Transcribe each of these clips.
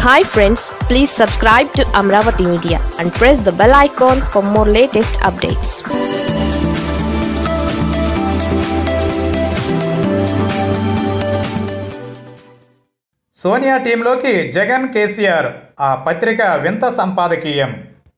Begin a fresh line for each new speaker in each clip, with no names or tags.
hi friends please subscribe to Amaravati media and press the bell icon for more latest updates
Sonia టీంలోకి Jagan KCR ఆ పత్రిక వింత సంపాదకీయం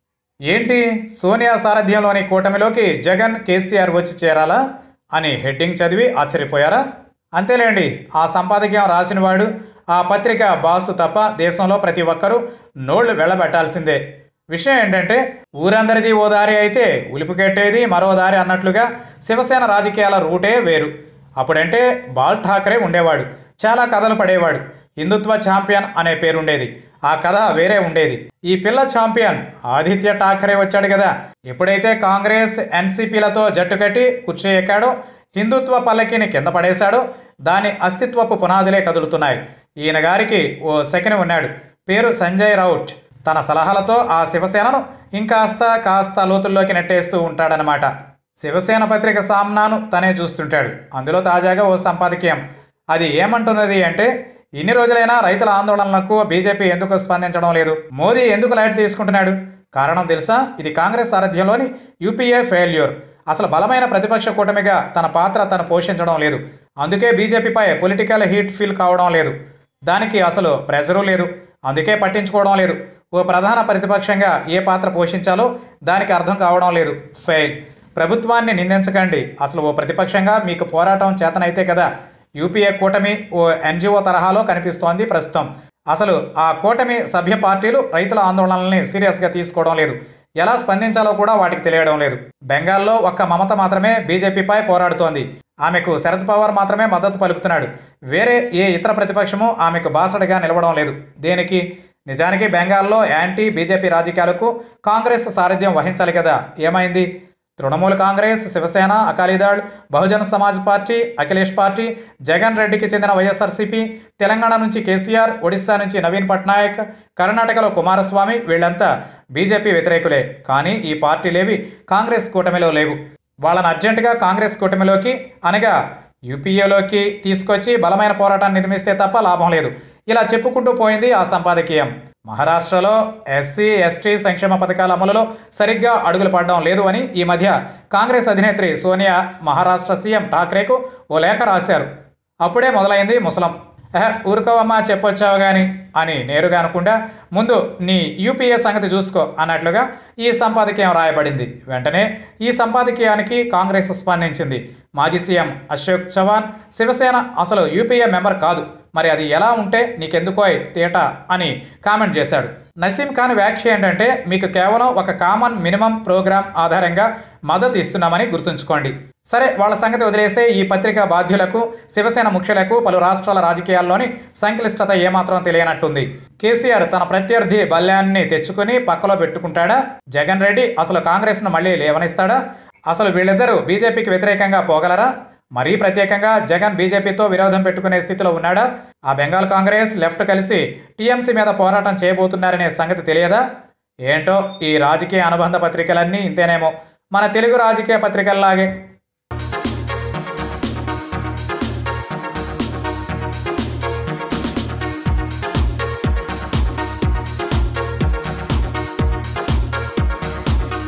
ఏంటి సోనియా సారథ్యంలోని కూటమిలోకి జగన్ కేసీఆర్ వచ్చి చేరాలా అని హెడ్డింగ్ చదివి ఆశ్చర్యపోయారా అంతేలేండి ఆ సంపాదకీయం రాసినవాడు ఆ పత్రిక బాసు తప్ప దేశంలో ప్రతి ఒక్కరూ నోళ్లు వెళ్ళబెట్టాల్సిందే విషయం ఏంటంటే ఊరందరిది ఓ దారి అయితే ఉలిపికెట్టేది మరో దారి అన్నట్లుగా శివసేన రాజకీయాల రూటే వేరు అప్పుడంటే బాల్ ఠాకరే ఉండేవాడు చాలా కథలు పడేవాడు హిందుత్వ ఛాంపియన్ అనే పేరుండేది ఆ కథ వేరే ఉండేది ఈ పిల్ల ఛాంపియన్ ఆదిత్య ఠాకరే వచ్చాడు కదా ఎప్పుడైతే కాంగ్రెస్ ఎన్సీపీలతో జట్టు కట్టి కుర్చీ ఎక్కాడో హిందుత్వ పల్లకిని కింద పడేశాడో దాని అస్తిత్వపు పునాదులే కదులుతున్నాయి ఈయన గారికి ఓ సెకండ్ ఉన్నాడు పేరు సంజయ్ రౌట్ తన సలహాలతో ఆ శివసేనను ఇంకాస్త కాస్త లోతుల్లోకి నెట్టేస్తూ ఉంటాడనమాట శివసేన పత్రిక సామ్నాను తనే చూస్తుంటాడు అందులో తాజాగా ఓ సంపాదకీయం అది ఏమంటున్నది అంటే ఇన్ని రోజులైనా రైతుల ఆందోళనలకు బీజేపీ ఎందుకు స్పందించడం లేదు మోదీ ఎందుకు లైట్ తీసుకుంటున్నాడు కారణం తెలుసా ఇది కాంగ్రెస్ సారథ్యంలోని యూపీఏ ఫెయిల్యూర్ అసలు బలమైన ప్రతిపక్ష కూటమిగా తన పాత్ర తను పోషించడం లేదు అందుకే బీజేపీపై పొలిటికల్ హీట్ ఫీల్ కావడం లేదు దానికి అసలు ప్రెజరు లేదు అందుకే పట్టించుకోవడం లేదు ఓ ప్రధాన ప్రతిపక్షంగా ఏ పాత్ర పోషించాలో దానికి అర్థం కావడం లేదు ఫెయిల్ ప్రభుత్వాన్ని నిందించకండి అసలు ఓ ప్రతిపక్షంగా మీకు పోరాటం చేతనైతే కదా యూపీఏ కూటమి ఓ ఎన్జిఓ తరహాలో కనిపిస్తోంది ప్రస్తుతం అసలు ఆ కూటమి సభ్య పార్టీలు రైతుల ఆందోళనల్ని సీరియస్గా తీసుకోవడం లేదు ఎలా స్పందించాలో కూడా వాటికి తెలియడం లేదు బెంగాల్లో ఒక్క మమత మాత్రమే బీజేపీపై పోరాడుతోంది ఆమెకు శరద్ పవార్ మాత్రమే మద్దతు పలుకుతున్నాడు వేరే ఏ ఇతర ప్రతిపక్షము ఆమెకు బాసడగా నిలవడం లేదు దేనికి నిజానికి బెంగాల్లో యాంటీ బీజేపీ రాజకీయాలకు కాంగ్రెస్ సారథ్యం వహించాలి కదా ఏమైంది తృణమూల్ కాంగ్రెస్ శివసేన అకాలీదళ్ బహుజన సమాజ్ పార్టీ అఖిలేష్ పార్టీ జగన్ రెడ్డికి చెందిన వైఎస్ఆర్సీపీ తెలంగాణ నుంచి కేసీఆర్ ఒడిశా నుంచి నవీన్ పట్నాయక్ కర్ణాటకలో కుమారస్వామి వీళ్ళంతా బీజేపీ వ్యతిరేకులే కానీ ఈ పార్టీలేవి కాంగ్రెస్ కూటమిలో లేవు వాళ్ళని అర్జెంటుగా కాంగ్రెస్ కూటమిలోకి అనగా యూపీఏలోకి తీసుకొచ్చి బలమైన పోరాటాన్ని నిర్మిస్తే తప్ప లాభం లేదు ఇలా చెప్పుకుంటూ పోయింది ఆ సంపాదకీయం మహారాష్ట్రలో ఎస్సీ ఎస్టీ సంక్షేమ పథకాల అమలులో సరిగ్గా అడుగులు పడడం లేదు అని ఈ మధ్య కాంగ్రెస్ అధినేత్రి సోనియా మహారాష్ట్ర సీఎం ఠాక్రేకు ఓ లేఖ రాశారు అప్పుడే మొదలైంది ముసలం ఎహ ఊరుకోవమ్మా చెప్పొచ్చావు కానీ అని నేరుగా అనకుండా ముందు నీ యూపీఏ సంగతి చూసుకో అన్నట్లుగా ఈ సంపాదకీయం రాయబడింది వెంటనే ఈ సంపాదకీయానికి కాంగ్రెస్ స్పందించింది మాజీ సీఎం అశోక్ చవాన్ శివసేన అసలు యూపీఏ మెంబర్ కాదు మరి అది ఎలా ఉంటే నీకెందుకోయ్ తేట అని కామెంట్ చేశాడు నసీం ఖాన్ వ్యాఖ్య ఏంటంటే మీకు కేవలం ఒక కామన్ మినిమం ప్రోగ్రామ్ ఆధారంగా మద్దతు ఇస్తున్నామని గుర్తుంచుకోండి సరే వాళ్ళ సంగతి వదిలేస్తే ఈ పత్రిక బాధ్యులకు శివసేన ముఖ్యులకు పలు రాష్ట్రాల రాజకీయాల్లోని సంక్లిష్టత ఏమాత్రం తెలియనట్టుంది కేసీఆర్ తన ప్రత్యర్థి బల్యాన్ని తెచ్చుకుని పక్కలో పెట్టుకుంటాడా జగన్ రెడ్డి అసలు కాంగ్రెస్ను మళ్ళీ లేవనిస్తాడా అసలు వీళ్ళిద్దరూ బీజేపీకి వ్యతిరేకంగా పోగలరా మరీ ప్రత్యేకంగా జగన్ బీజేపీతో విరోధం పెట్టుకునే స్థితిలో ఉన్నాడా ఆ బెంగాల్ కాంగ్రెస్ లెఫ్ట్ కలిసి టీఎంసీ మీద పోరాటం చేయబోతున్నారనే సంగతి తెలియదా ఏంటో ఈ రాజకీయ అనుబంధ పత్రికలన్నీ ఇంతేనేమో మన తెలుగు రాజకీయ పత్రికల్లాగే